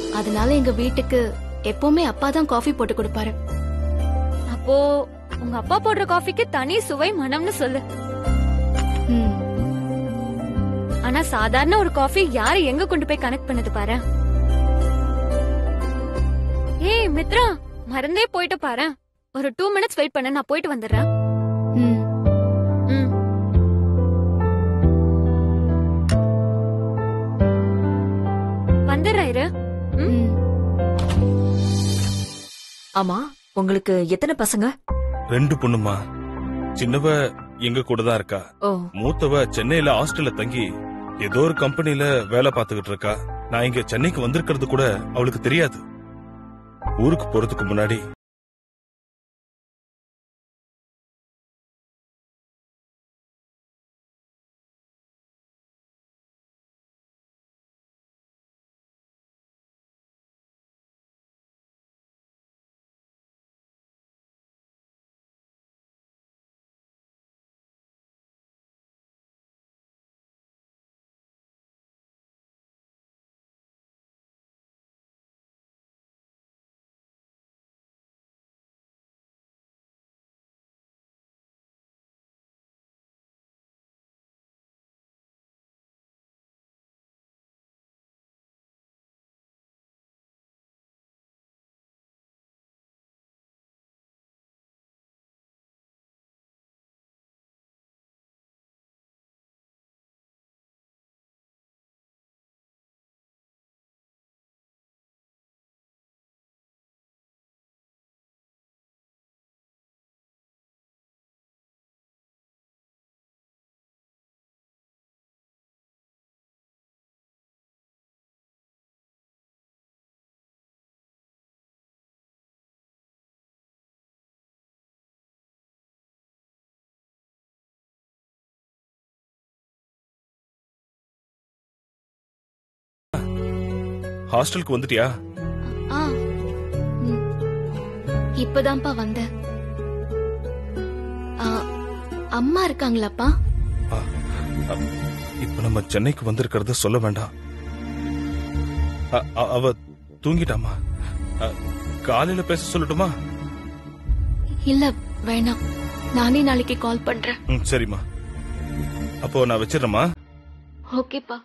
அதனால எங்க வீட்டுக்கு எப்பவுமே அப்பா தான் காஃபி போட்டு கொடுப்பாரு அப்போ உங்க அப்பா போடுற காஃபிக்கு தனி சுவை மனம்னு சொல்லு ம், ஆனா சாதாரண ஒரு காஃபி யாரை எங்க கொண்டு போய் கனெக்ட் பண்ணுது பாரு ஏய் மித்ரா மறந்தே போயிட்டு பாரு ஒரு டூ மினிட்ஸ் வெயிட் பண்ண நான் போயிட்டு வந்துடுறேன் ம். ம். வந்துடுறேன் இரு ம். ஆமா உங்களுக்கு எத்தனை பசங்க ரெண்டு பொண்ணுமா சின்னவ எங்க கூட தான் இருக்கா ஓ மூத்தவ சென்னையில ஹாஸ்டல்ல தங்கி ஏதோ ஒரு கம்பெனில வேலை பார்த்துக்கிட்டு இருக்கா நான் இங்க சென்னைக்கு வந்திருக்கிறது கூட அவளுக்கு தெரியாது ஊருக்கு போறதுக்கு முன்னாடி ஹாஸ்டலுக்கு வந்துட்டியா ஆ ம். இப்பதான்ப்பா வந்தேன் ஆ, அம்மா இருக்காங்களாப்பா ஆ, அ, இப்ப நம்ம சென்னைக்கு வந்திருக்கிறத சொல்ல வேண்டாம் அ, அ- அவ தூங்கிட்டாமா அ, காலையில பேச சொல்லட்டுமா இல்ல வேணாம் நானே நாளைக்கு கால் பண்றேன் ம், சரிம்மா அப்போ நான் வச்சிடுறேம்மா ஓகேப்பா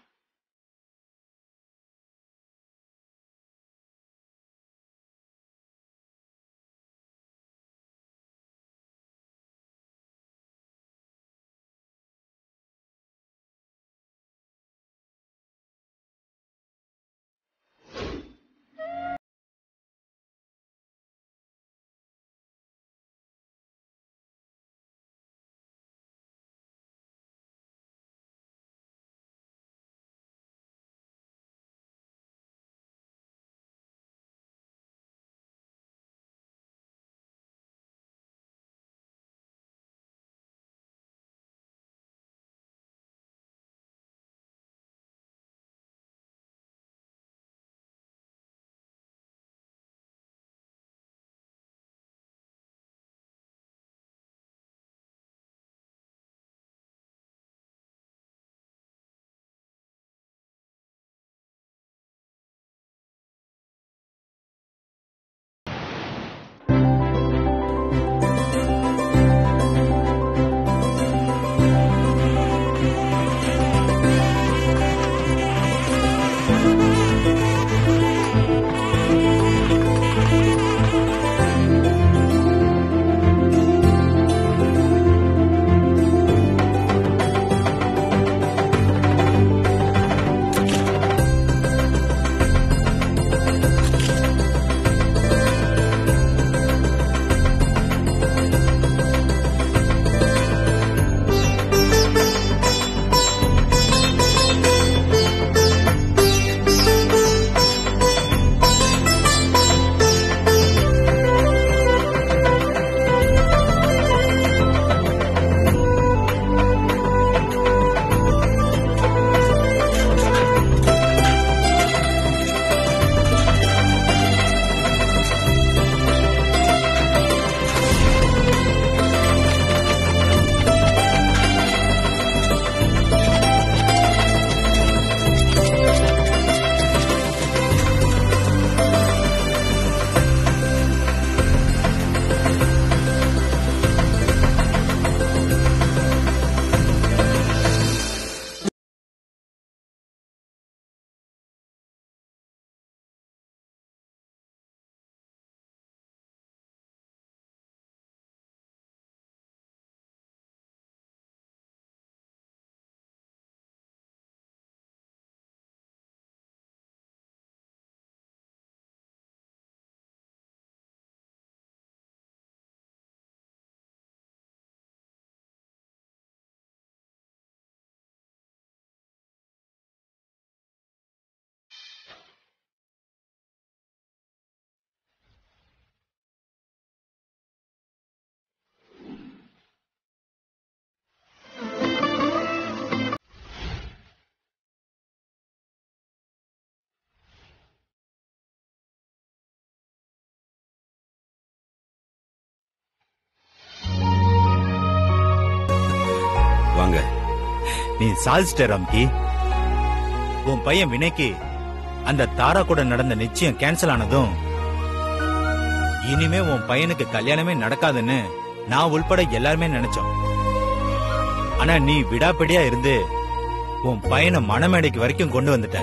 நீ சாதிச்சிட்ட ராம்கி உன் பையன் வினைக்கு அந்த தாரா கூட நடந்த நிச்சயம் கேன்சல் ஆனதும் இனிமே உன் பையனுக்கு கல்யாணமே நடக்காதுன்னு நான் உள்பட எல்லாருமே நினைச்சோம் ஆனா நீ விடாப்பிடியா இருந்து உன் பையனை மணமேடைக்கு வரைக்கும் கொண்டு வந்துட்ட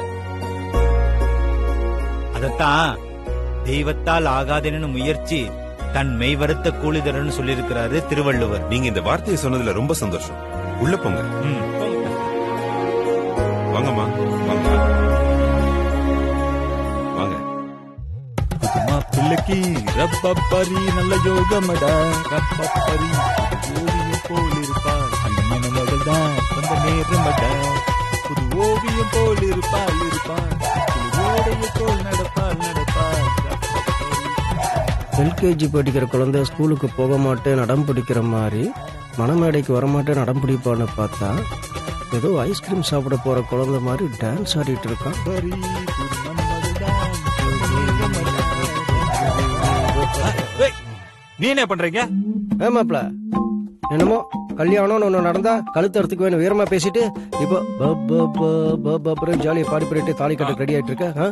அதத்தான் தெய்வத்தால் ஆகாதேன்னு முயற்சி தன் மெய் வருத்த கூலிதரன்னு சொல்லியிருக்கிறாரு திருவள்ளுவர் நீங்க இந்த வார்த்தையை சொன்னதுல ரொம்ப சந்தோஷம் உள்ள போங்க ம். வாங்கம்மா வாங்க வாங்க பிள்ளைக்கு ரப்பப்பரி நல்ல யோகமடா ரப்பப்பரி ஓவியம் போல் இருப்பாள் அந்த மணமகள் தான் வந்த நேரமடா புது ஓவியம் போல் இருப்பாள் இருப்பாள் புது ஓடைய போல் நடப்பாள் நடப்பாள் ரப்பப்பரி. எல்கேஜி படிக்கிற குழந்தை ஸ்கூலுக்கு போக மாட்டேன் நடம் பிடிக்கிற மாதிரி மணமேடைக்கு வரமாட்டேன் நடம் பிடிப்பான்னு பார்த்தா ஏதோ ஐஸ்கிரீம் சாப்பிட போற குழந்தை மாதிரி டான்ஸ் ஆடிட்டு இருக்கான் பரி புது மணமகள் தான் வந்த நேரமடா. ஏய், நீ என்ன பண்றீங்க ஏமாப்ல என்னமோ கல்யாணம்னு ஒன்று நடந்தா கழுத்து அறுத்துக்கு வேணும் வீரமா பேசிட்டு இப்போ அப்புறம் ஜாலியை பாடி பண்ணிட்டு தாலி கட்ட ரெடி ஆயிட்டு இருக்க ஆ?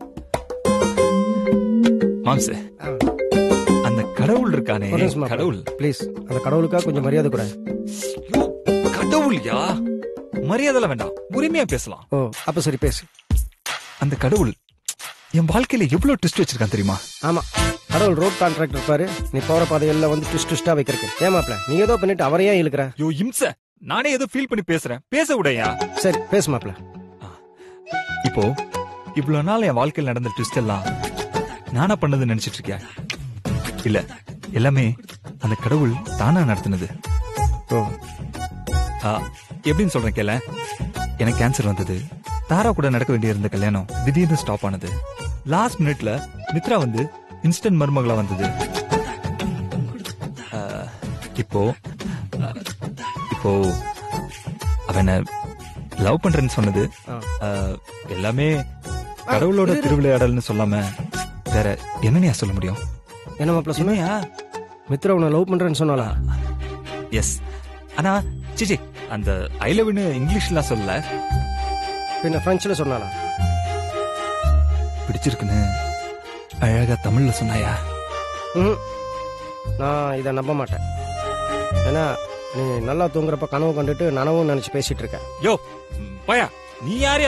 மாம்சே அந்த கடவுள் இருக்கானே ஒரு நிமிஷம் மாப்ள. கடவுள் ப்ளீஸ் அந்த கடவுளுக்கா கொஞ்சம் மரியாதை கூட ஐயோ, கடவுள்யா மரியாதை வேண்டாம் உரிமையா பேசலாம் ஓ அப்ப சரி பேசு அந்த கடவுள் என் வாழ்க்கையில எவ்வளவு ட்விஸ்ட் வச்சிருக்கான் தெரியுமா ஆமா கடவுள் ரோட் கான்ட்ராக்ட் இருப்பாரு நீ போற பாதையெல்லாம் வந்து ட்விஸ்ட் ட்விஸ்டா வைக்கிறக்கு ஏமாப்ல நீ ஏதோ பண்ணிட்டு அவரையே இழுக்கிற யோ இம்ச நானே ஏதோ ஃபீல் பண்ணி பேசுறேன் பேச விடையா சரி பேசு மாப்ள இப்போ இவ்வளவு நாள் என் வாழ்க்கையில் நடந்த ட்விஸ்ட் எல்லாம் நானா பண்ணது நினைச்சிட்டு இருக்கியா இல்ல எல்லாமே அந்த கடவுள் தானா நடத்தினது ஓ ஆ, எப்படின்னு சொல்றேன் கேள எனக்கு கேன்சர் வந்தது தாரா கூட நடக்க வேண்டியிருந்த கல்யாணம் திடீர்னு ஸ்டாப் ஆனது லாஸ்ட் மினிட்ல மித்ரா வந்து இன்ஸ்டன்ட் மருமகளா வந்தது ஆ, இப்போ ஆ, இப்போ அவனை லவ் பண்றேன்னு சொன்னது ஆ. ஆ, எல்லாமே கடவுளோட இரு, இரு. திருவிளையாடல்னு சொல்லாம வேற என்னனையா சொல்ல முடியும் என்ன மாப்ள சொன்ன என்னையா மித்ரா உன்னை லவ் பண்றேன்னு சொன்னாலா எஸ் ஆனா சிச்சி அந்த ஐ லவ்னு இங்கிலீஷ்லாம் சொல்லல பின்ன பிரெஞ்சுல சொன்னாலா பிடிச்சிருக்குன்னு அழகா தமிழ்ல சொன்னாயா ம் நான் இதை நம்ப மாட்டேன் ஏன்னா நீ நல்லா தூங்குறப்ப கனவு கண்டுட்டு நனவும் நினைச்சு பேசிட்டு இருக்க யோ பயா நீ யாரையா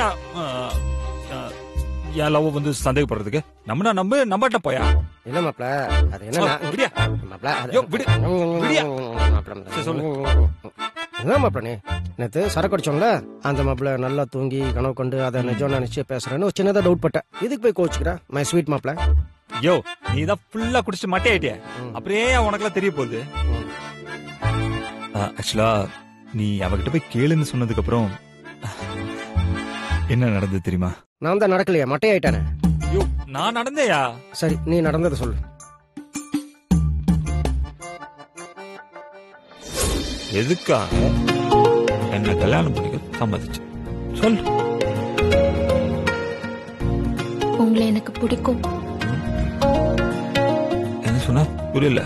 என் லவ் வந்து சந்தேகப்படுறதுக்கு நம்மனா நம்ப நம்பட்ட போயா இல்ல மாப்ள அது ஓ, என்ன விடியா மாப்ள அது- யோ, விடு. விடியா. மாப்ள, சரி, சொல்லு. என்ன மாப்ள நீ நேத்து சரக்கு அடிச்சோம்ல அந்த மாப்ள நல்லா தூங்கி கனவு கொண்டு அதை நிஜம் நினைச்சு பேசுறேன்னு ஒரு சின்னதா டவுட் பட்டேன் இதுக்கு போய் கோச்சுக்கிற மை ஸ்வீட் மாப்ள யோ நீ தான் ஃபுல்லா குடிச்சிட்டு மட்டை ஆயிட்டிய ம். அப்படியே உனக்கெல்லாம் தெரிய போகுது ம். ஆக்சுவலா நீ அவகிட்ட போய் கேளுன்னு சொன்னதுக்கு அப்புறம் என்ன நடந்தது தெரியுமா நான் தான் நடக்கலையா மட்டை ஆயிட்டானே யோ நான் நடந்தேயா சரி நீ நடந்ததை சொல்லு எதுக்காக என்ன கல்யாணம் பண்ணிக்க சம்மதிச்சு சொல்லு உங்களை எனக்கு பிடிக்கும் என்ன சொன்ன புரியல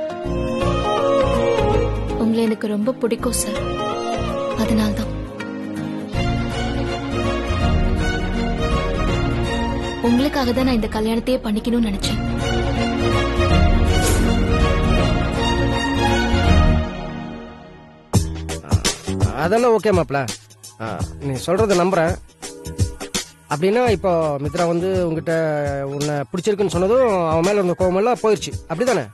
உங்களை எனக்கு ரொம்ப பிடிக்கும் சார் அதனால்தான் உங்களுக்காக தான் நான் இந்த கல்யாணத்தையே பண்ணிக்கணும்னு நினைச்சேன் அதெல்லாம் ஓகே மாப்ள ஆ, நீ சொல்றத நம்புறேன் அப்படின்னா இப்போ மித்ரா வந்து உங்ககிட்ட உன்னை பிடிச்சிருக்குன்னு சொன்னதும் அவன் மேல இருந்த கோவமெல்லாம் போயிருச்சு அப்படிதானே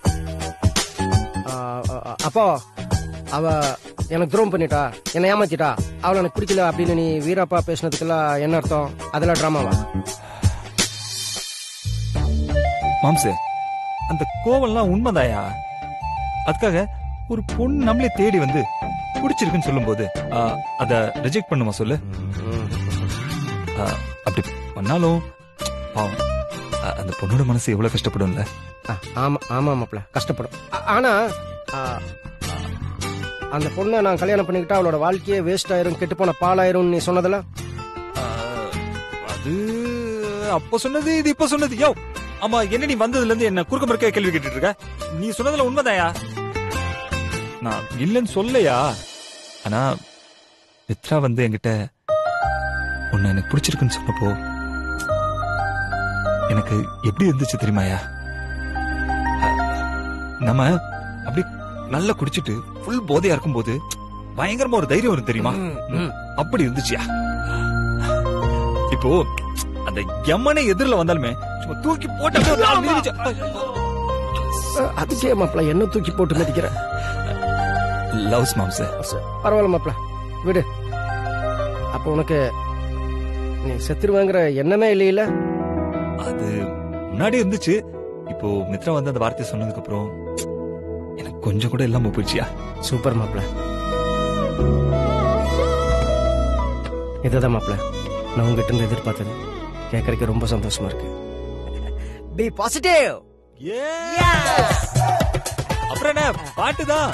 ஆ, ஆ, அப்போ அவ எனக்கு துரோகம் பண்ணிட்டா என்னை ஏமாத்திட்டா அவளை எனக்கு பிடிக்கல அப்படின்னு நீ வீராப்பா பேசினதுக்கெல்லாம் என்ன அர்த்தம் அதெல்லாம் ட்ராமாவா மாம்சே அந்த கோவம்லாம் உண்மைதாயா அதுக்காக ஒரு பொண்ணு நம்மளே தேடி வந்து பிடிச்சிருக்குன்னு சொல்லும்போது ஆ, அத ரிஜெக்ட் பண்ணுமா சொல்லு ஆ, அப்படி பண்ணாலும் பாவம் ஆ, அந்த பொண்ணோட மனசு எவ்வளவு கஷ்டப்படும்ல ஆ, ஆமா ஆமா மாப்ள கஷ்டப்படும் ஆ- ஆனா ஆ, ஆ, அந்த பொண்ணை நான் கல்யாணம் பண்ணிக்கிட்டா அவளோட வாழ்க்கையே வேஸ்ட் ஆயிரும் கெட்டு போன பாலாயிரும் நீ சொன்னதெல்லாம் ஆ, அது அப்ப சொன்னது இது இப்ப சொன்னது யோ ஆமா என்ன நீ வந்ததுல இருந்து என்ன குறுக்க மறுக்க கேள்வி கேட்டுட்டு இருக்க நீ சொன்னதுல உண்மைதாயா நான் இல்லைன்னு சொல்லலையா ஆனா மித்ரா வந்து என்கிட்ட உன்னை எனக்கு பிடிச்சிருக்குன்னு சொன்னப்போ எனக்கு எப்படி இருந்துச்சு தெரியுமாயா அஹ், நம்ம அப்படி நல்லா குடிச்சிட்டு ஃபுல் போதையா இருக்கும்போது பயங்கரமா ஒரு தைரியம் வரும் தெரியுமா அப்படி இருந்துச்சியா இப்போ அந்த எம்மனை எதிரில வந்தாலுமே சும்மா தூக்கி போட்டு அப்படியே ஒரு நாலு மிதிச்சு, அஹ், அதுக்கே மாப்பிள என்ன தூக்கி போட்டு மதிக்கிற லவ்ஸ் மாம்ஸ் பரவாயில்ல மாப்பிள விடு அப்ப உனக்கு நீ செத்துருவாங்கிற எண்ணமே இல்லையில அது முன்னாடி இருந்துச்சு இப்போ மித்ரா வந்து அந்த வார்த்தையை சொன்னதுக்கு அப்புறம் எனக்கு கொஞ்சம் கூட இல்லாம போயிடுச்சியா சூப்பர் மாப்பிள இதுதான் மாப்பிள நான் உங்ககிட்ட இருந்து எதிர்பார்த்தது கேட்கறதுக்கு ரொம்ப சந்தோஷமா இருக்கு பி பாசிட்டிவ் அப்புறம் என்ன பாட்டுதான்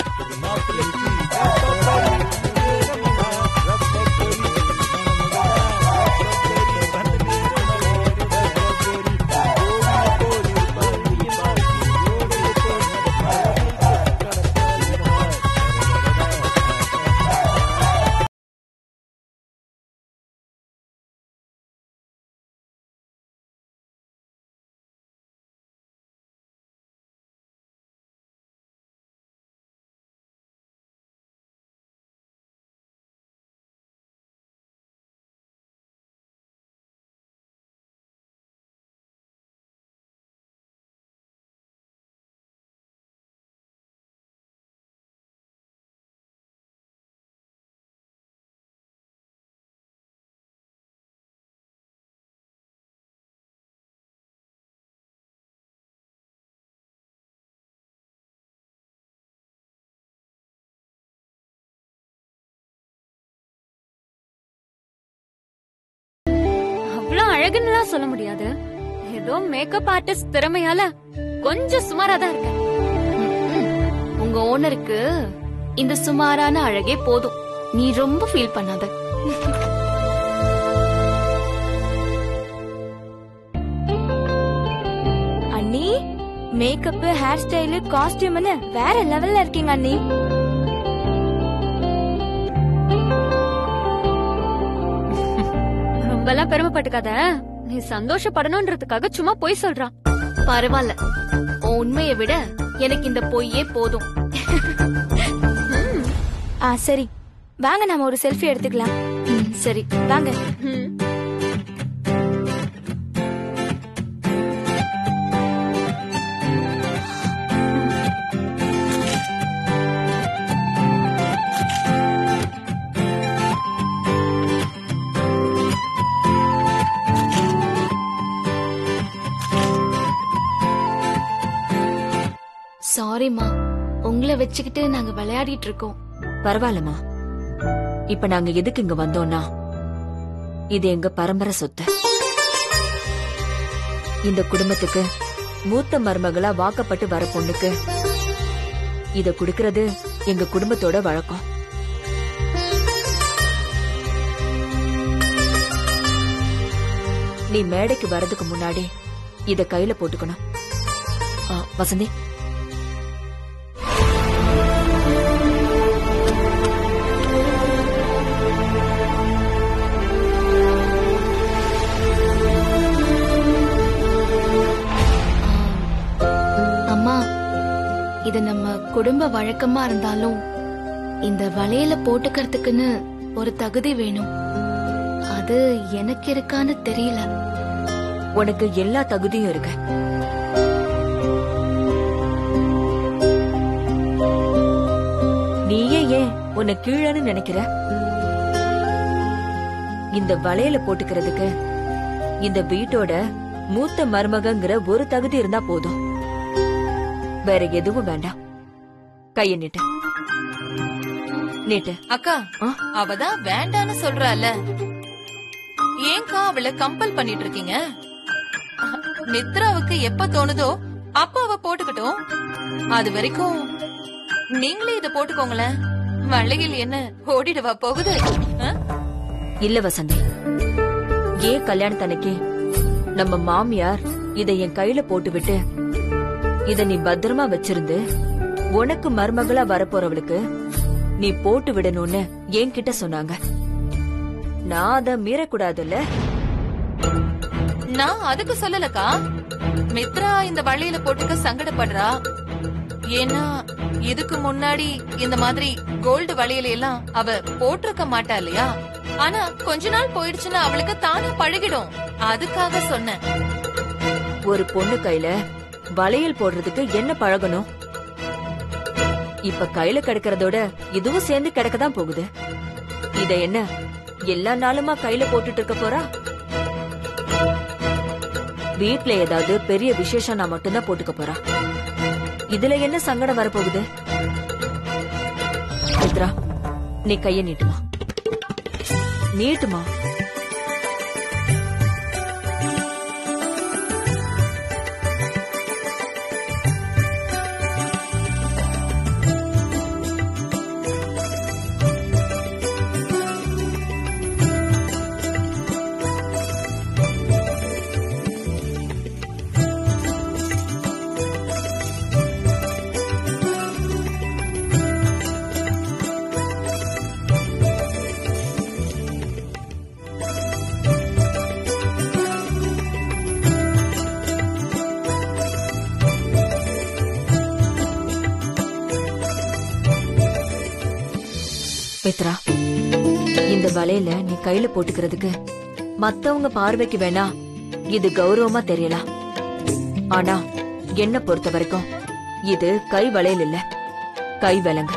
அவ்வளவு அழகுன்னுலாம் சொல்ல முடியாது ஏதோ மேக்கப் ஆர்டிஸ்ட் திறமையால கொஞ்சம் சுமாரா தான் இருக்கேன் உங்க ஓனருக்கு இந்த சுமாரான அழகே போதும் நீ ரொம்ப ஃபீல் பண்ணாத அண்ணி மேக்கப் ஹேர் ஸ்டைலு காஸ்டியூம்னு வேற லெவல்ல இருக்கீங்க அண்ணி ரொம்ப எல்லாம் பெருமைப்பட்டுக்காத நீ சந்தோஷப்படணும்ன்றதுக்காக சும்மா பொய் சொல்றான் பரவாயில்ல உன் உண்மையை விட எனக்கு இந்த பொய்யே போதும் ஆ சரி வாங்க நாம ஒரு செல்ஃபி எடுத்துக்கலாம் ம், சரி வாங்க ம். சாரிம்மா உங்களை வச்சுக்கிட்டு நாங்க விளையாடிட்டு இருக்கோம் பரவாயில்லம்மா இப்ப நாங்க எதுக்கு இங்க வந்தோம்னா இது எங்க பரம்பரை சொத்து இந்த குடும்பத்துக்கு மூத்த மருமகளா வாக்கப்பட்டு வர பொண்ணுக்கு இத குடுக்கறது எங்க குடும்பத்தோட வழக்கம் நீ மேடைக்கு வர்றதுக்கு முன்னாடி இத கையில போட்டுக்கணும் ஆ, வசந்தி அம்மா இது நம்ம குடும்ப வழக்கமா இருந்தாலும் இந்த வளையல போட்டுக்கிறதுக்குன்னு ஒரு தகுதி வேணும் அது எனக்கு இருக்கான்னு தெரியல உனக்கு எல்லா தகுதியும் இருக்கு நீயே ஏன் உன்னை கீழன்னு நினைக்கிற இந்த வளையல போட்டுக்கிறதுக்கு இந்த வீட்டோட மூத்த மருமகங்கிற ஒரு தகுதி இருந்தா போதும் வேற எதுவும் வேண்டாம் கைய நீட்டு நீட்டு அக்கா ஆ? அவதான் வேண்டான்னு சொல்றால ஏன்க்கா அவளை கம்பல் பண்ணிட்டு இருக்கீங்க நித்ராவுக்கு எப்ப தோணுதோ அப்ப அவ போட்டுக்கட்டும் அது வரைக்கும் நீங்களே இத போட்டுக்கோங்களேன் வளையல் என்ன ஓடிடுவா போகுது ஆ? இல்ல வசந்தி ஏன் கல்யாணத்தன்னைக்கு நம்ம மாமியார் இத என் கையில போட்டு விட்டு இத நீ பத்திரமா வச்சிருந்து உனக்கு மருமகளா வரப்போறவளுக்கு நீ போட்டு விடணும்னு என்கிட்ட சொன்னாங்க நான் அதை மீறக்கூடாதுல்ல நான் அதுக்கு சொல்லலக்கா மித்ரா இந்த வளையல போட்டுக்க சங்கடப்படுறா ஏன்னா இதுக்கு முன்னாடி இந்த மாதிரி கோல்டு வளையல எல்லாம் அவ போட்டிருக்க மாட்டா இல்லையா ஆனா கொஞ்ச நாள் போயிடுச்சுன்னா அவளுக்கு தானா பழகிடும் அதுக்காக சொன்னேன் ஒரு பொண்ணு கையில வளையல் போடுறதுக்கு என்ன பழகணும் இப்ப கையில கிடக்கிறதோட இதுவும் சேர்ந்து கிடக்க தான் போகுது இத என்ன எல்லா நாளுமா கையில போட்டுட்டு இருக்க போறா வீட்ல ஏதாவது பெரிய விசேஷம் நான் மட்டும்தான் போட்டுக்க போறா இதுல என்ன சங்கடம் வரப்போகுது மித்ரா நீ கைய நீட்டுமா நீட்டுமா மித்ரா இந்த வலையில நீ கையில போட்டுக்கிறதுக்கு மத்தவங்க பார்வைக்கு வேணா இது கௌரவமா தெரியலாம் ஆனா என்ன பொறுத்த வரைக்கும் இது கை வளையல் இல்ல கை விலங்கு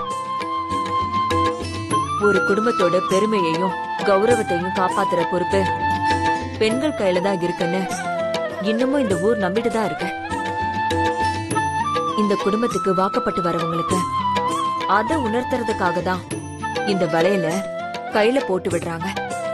ஒரு குடும்பத்தோட பெருமையையும் கௌரவத்தையும் காப்பாத்துற பொறுப்பு பெண்கள் கையில தான் இருக்குன்னு இன்னமும் இந்த ஊர் நம்பிட்டு தான் இருக்கு இந்த குடும்பத்துக்கு வாக்கப்பட்டு வரவங்களுக்கு அதை உணர்த்துறதுக்காக தான் இந்த வளையல கையில போட்டு விடுறாங்க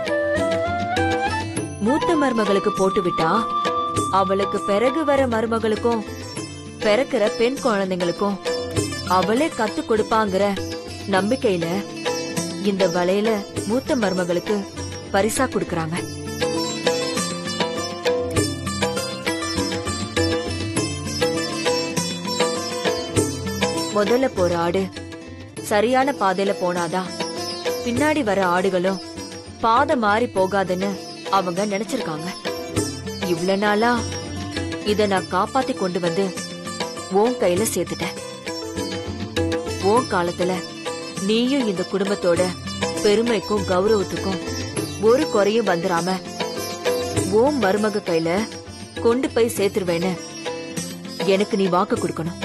மூத்த மருமகளுக்கு போட்டு விட்டா அவளுக்கு பிறகு வர மருமகளுக்கும் பிறக்கிற பெண் குழந்தைங்களுக்கும் அவளே கத்து கொடுப்பாங்கிற நம்பிக்கையில இந்த வளையல மூத்த மருமகளுக்கு பரிசா கொடுக்கறாங்க முதல்ல போற ஆடு சரியான பாதையில போனாதான் பின்னாடி வர ஆடுகளும் பாதை மாறி போகாதுன்னு அவங்க நினைச்சிருக்காங்க இவ்வளவு நாளா இத நான் காப்பாத்தி கொண்டு வந்து உன் கையில சேர்த்துட்டேன் உன் காலத்துல நீயும் இந்த குடும்பத்தோட பெருமைக்கும் கௌரவத்துக்கும் ஒரு குறையும் வந்துராம உன் மருமக கையில கொண்டு போய் சேர்த்துருவேன்னு எனக்கு நீ வாக்கு கொடுக்கணும்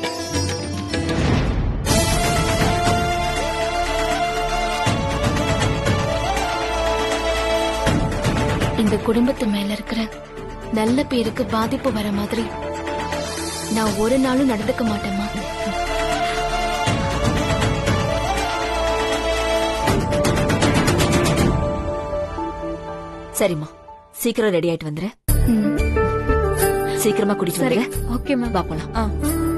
இந்த குடும்பத்து மேல இருக்கிற நல்ல பேருக்கு பாதிப்பு வர மாதிரி நான் ஒரு நாளும் நடந்துக்க மாட்டேம்மா சரிம்மா சீக்கிரம் ரெடி ஆயிட்டு வந்துரு ம். சீக்கிரமா குடிச்சு சரி வந்துரு ஓகே மேம் வா போலாம் ஆ